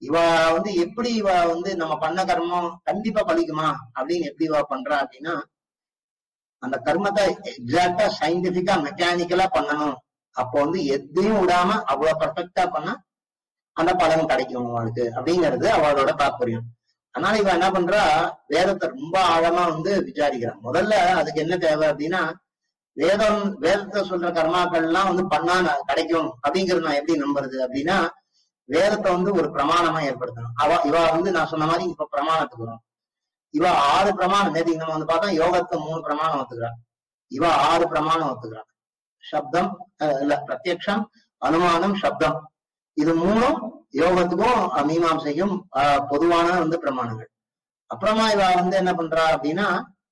இவ வந்து எப்படி இவ வந்து நம்ம பண்ண கர்மம் கண்டிப்பா பலிக்குமா அப்படின்னு எப்படி இவ பண்றா அப்படின்னா அந்த கர்மத்தை எக்ஸாக்டா சயின்டிபிக்கா மெக்கானிக்கலா பண்ணணும் அப்போ வந்து எதையும் விடாம அவ்வளவு பர்ஃபெக்டா பண்ணா அந்த பலன் கிடைக்கும் அவளுக்கு அப்படிங்கிறது அவளோட தாற்பயம் அதனால இவ என்ன பண்றா வேதத்தை ரொம்ப ஆழமா வந்து விசாரிக்கிறான் முதல்ல அதுக்கு என்ன தேவை அப்படின்னா வேதம் வேதத்தை சொல்ற கர்மாக்கள் எல்லாம் வந்து பண்ணா நான் கிடைக்கும் அப்படிங்கறது நான் எப்படி நம்புறது அப்படின்னா வேதத்தை வந்து ஒரு பிரமாணமா ஏற்படுத்தணும் அவ இவ வந்து நான் சொன்ன மாதிரி இப்ப பிரமாணத்துக்கு வரும் இவ ஆறு பிரமாணம் நேற்று நம்ம வந்து பார்த்தா யோகத்தை மூணு பிரமாணம் ஒத்துக்கிறா இவ ஆறு பிரமாணம் ஒத்துக்கிறா சப்தம் அஹ், இல்ல பிரத்யக்ஷம் அனுமானம் சப்தம் இது மூணும் யோகத்துக்கும் அஹ், மீமாம்சைக்கும் அஹ், பொதுவான வந்து பிரமாணங்கள் அப்புறமா இவ வந்து என்ன பண்றா அப்படின்னா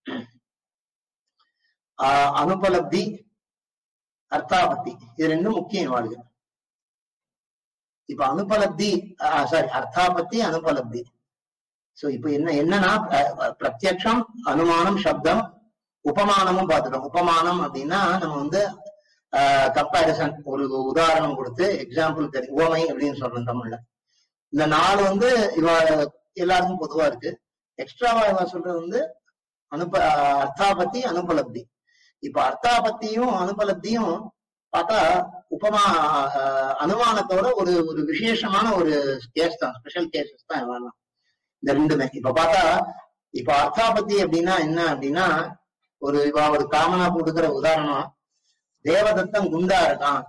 ஆஹ், அனுபலப்தி அர்த்தாபத்தி இது ரெண்டும் முக்கியம் இவாளுக்கு இப்ப அனுபலப்தி சாரி அர்த்தாபத்தி அனுபலப்தி சோ இப்ப என்ன என்னன்னா அஹ், அஹ், பிரத்யக்ஷம் அனுமானம் சப்தம் உபமானமும் பார்த்துட்டோம் உபமானம் அப்படின்னா நம்ம வந்து கம்பேரிசன் ஒரு உதாரணம் கொடுத்து எக்ஸாம்பிள் தெரியும் உவமை அப்படின்னு சொல்றோம் தமிழ்ல இந்த நாலு வந்து இவ எல்லாருக்கும் பொதுவா இருக்கு எக்ஸ்ட்ராவா இவ சொல்றது வந்து அனுப அஹ், அர்த்தாபத்தி அனுபலப்தி இப்ப அர்த்தாபத்தியும் அனுபலப்தியும் பார்த்தா உபமா அஹ், அனுமானத்தோட ஒரு ஒரு விசேஷமான ஒரு கேஸ் தான் ஸ்பெஷல் கேசஸ் தான் இவெல்லாம் இந்த ரெண்டுமே இப்ப பார்த்தா இப்ப அர்த்தாபத்தி அப்படின்னா என்ன அப்படின்னா ஒரு இவ ஒரு காமனா கொடுக்குற உதாரணம் தேவதத்தன் குண்டா இருக்கான்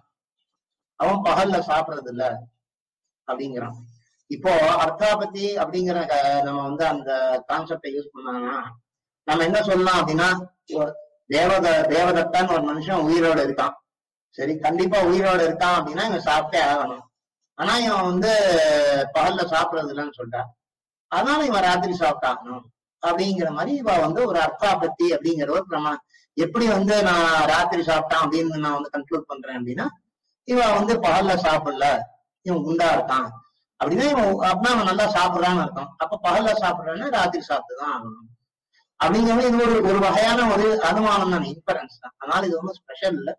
அவன் பகல்ல சாப்பிடுறது இல்ல அப்படிங்கிறான் இப்போ அர்த்தாபத்தி அப்படிங்கிற க- நம்ம வந்து அந்த கான்செப்டை யூஸ் பண்ணாங்கன்னா நம்ம என்ன சொல்லலாம் அப்படின்னா ஒரு தேவத தேவதத்தான் ஒரு மனுஷன் உயிரோட இருக்கான் சரி கண்டிப்பா உயிரோட இருக்கான் அப்படின்னா இவன் சாப்பிட்டே ஆகணும் ஆனா இவன் வந்து பகல்ல சாப்பிடுறது இல்லைன்னு சொல்லிட்டான் அதனால இவன் ராத்திரி சாப்பிட்டாகணும் அப்படிங்கிற மாதிரி இவ வந்து ஒரு அர்த்தாபத்தி அப்படிங்கிற ஒரு பிரமா எப்படி வந்து நான் ராத்திரி சாப்பிட்டான் அப்படின்னு நான் வந்து கன்க்ளூட் பண்றேன் அப்படின்னா இவ வந்து பகல்ல சாப்பிடல இவன் குண்டா இருக்கான் அப்படின்னா இவன் அப்படின்னா அவன் நல்லா சாப்பிடுறான்னு அர்த்தம் அப்ப பகல்ல சாப்பிடுறான்னா ராத்திரி சாப்பிட்டுதான் ஆகணும் அப்படிங்கிற மாதிரி இது ஒரு ஒரு வகையான ஒரு அனுமானம் தான் இன்ஃபரன்ஸ் தான் அதனால இது வந்து ஸ்பெஷல் இல்ல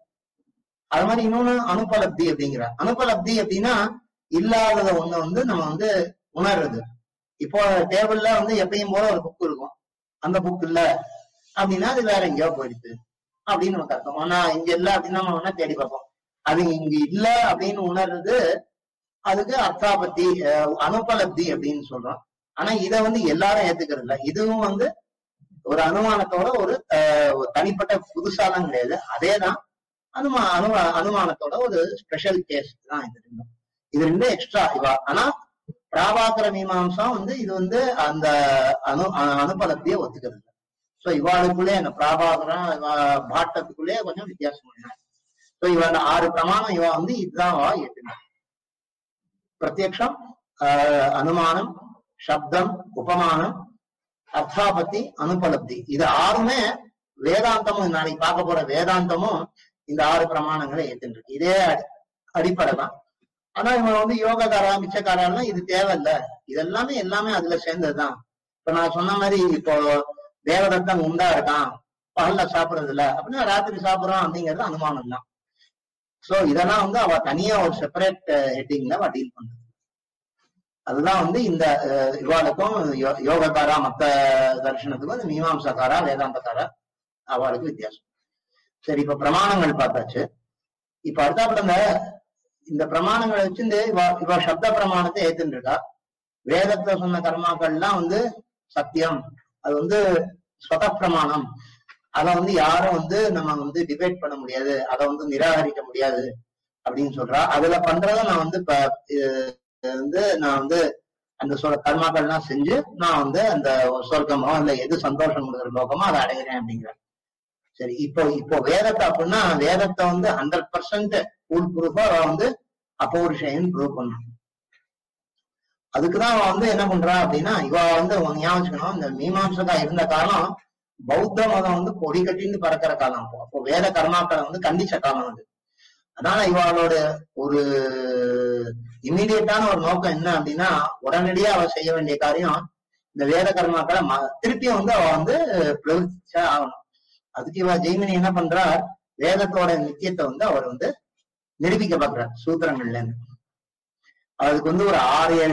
அது மாதிரி இன்னொன்னு அனுபலப்தி அப்படிங்கிற அனுபலப்தி அப்படின்னா இல்லாதத ஒண்ணு வந்து நம்ம வந்து உணர்றது இப்போ டேபிள்ல வந்து எப்பயும் போல ஒரு புக் இருக்கும் அந்த புக் இல்ல அப்படின்னா அது வேற எங்கேயோ போயிடுது அப்படின்னு நமக்கு அர்த்தம் ஆனா இங்க இல்ல அப்படின்னு நம்ம வேணா தேடி பார்ப்போம் அது இங்க இல்ல அப்படின்னு உணர்றது அதுக்கு அர்த்தாபத்தி அஹ், அனுபலப்தி அப்படின்னு சொல்றோம் ஆனா இத வந்து எல்லாரும் ஏத்துக்கிறது இல்ல இதுவும் வந்து ஒரு அனுமானத்தோட ஒரு அஹ், ஒரு தனிப்பட்ட புதுசாலாம் கிடையாது அதேதான் அனுமா அனு அனுமானத்தோட ஒரு ஸ்பெஷல் கேஸ் தான் இது ரெண்டும் இது ரெண்டும் எக்ஸ்ட்ரா இவா ஆனா பிராபாகர மீமாம்சம் வந்து இது வந்து அந்த அனு அ- அனுபலப்தியை ஒத்துக்கிறது இல்லை சோ இவாளுக்குள்ளே அந்த பிராபாகரம் இவ- பாட்டத்துக்குள்ளே கொஞ்சம் வித்தியாசம் பண்ணாங்க சோ இவ அந்த ஆறு பிரமாணம் இவ வந்து இதுதான் அவ ஏத்துனா பிரத்யக்ஷம் ஆஹ், அனுமானம் சப்தம் உபமானம் அர்த்தாபத்தி அனுபலப்தி இது ஆறுமே வேதாந்தமும் நாளைக்கு பார்க்க போற வேதாந்தமும் இந்த ஆறு பிரமாணங்களை ஏத்துருக்கு இதே அடி- அடிப்படை தான் ஆனா இவன் வந்து யோகக்காரா மிச்சக்காரெல்லாம் இது தேவையில்ல இதெல்லாமே எல்லாமே அதுல சேர்ந்ததுதான் இப்ப நான் சொன்ன மாதிரி இப்போ தேவதத்தன் உண்டா இருக்கான் பகல்ல சாப்பிடுறது இல்ல அப்படின்னா ராத்திரி சாப்பிடுறான் அப்படிங்கிறது அனுமானம் தான் சோ இதெல்லாம் வந்து அவ தனியா ஒரு செப்பரேட் ஹெட்டிங்ல அவ டீல் பண்றது அதுதான் வந்து இந்த அஹ், இவாளுக்கும் யோ- யோகக்காரா மத்த தர்ஷனத்துக்கும் இந்த மீமாம்சக்காரா வேதாந்தக்காரா அவளுக்கு வித்தியாசம் சரி இப்ப பிரமாணங்கள் பார்த்தாச்சு இப்ப அடுத்தாப்புல இந்த இந்த பிரமாணங்களை வச்சு இந்த இவ இவ சப்த பிரமாணத்தை ஏத்துன்னு இருக்கா வேதத்துல சொன்ன கர்மாக்கள்லாம் வந்து சத்தியம் அது வந்து ஸ்வத பிரமாணம் அதை வந்து யாரும் வந்து நம்ம வந்து டிபேட் பண்ண முடியாது அதை வந்து நிராகரிக்க முடியாது அப்படின்னு சொல்றா அதுல பண்றத நான் வந்து இப்ப இது வந்து நான் வந்து அந்த சொல் கர்மாக்கள்லாம் செஞ்சு நான் வந்து அந்த சொர்க்கமோ இல்ல எது சந்தோஷம் கொடுக்குற லோகமோ அதை அடைகிறேன் அப்படிங்கிற சரி இப்போ இப்போ வேதத்தை அப்படின்னா வேதத்தை வந்து ஹண்ட்ரட் பர்சன்ட் ஃபுல் ப்ரூஃபா வந்து அப்போரிஷன் ப்ரூவ் பண்ணும் அதுக்குதான் அவன் வந்து என்ன பண்றா அப்படின்னா இவ வந்து உன் ஞாபகம் வச்சுக்கணும் இந்த மீமாம்சகா இருந்த காலம் பௌத்த மதம் வந்து கொடி கட்டின்னு பறக்கிற காலம் அப்போ அப்போ வேத கர்மாக்களை வந்து கண்டிச்ச காலம் அது அதனால இவளோட ஒரு இமீடியட்டான ஒரு நோக்கம் என்ன அப்படின்னா உடனடியா அவ செய்ய வேண்டிய காரியம் இந்த வேத கர்மாக்களை ம- திருப்பியும் வந்து அவ வந்து பிரவர்த்திச்சா ஆகணும் அதுக்கு இவ ஜெய்மினி என்ன பண்றா வேதத்தோட நித்தியத்தை வந்து அவர் வந்து நிரூபிக்க பாக்குறார் சூத்திரங்கள்ல இருந்து அதுக்கு வந்து ஒரு ஆறு ஏழு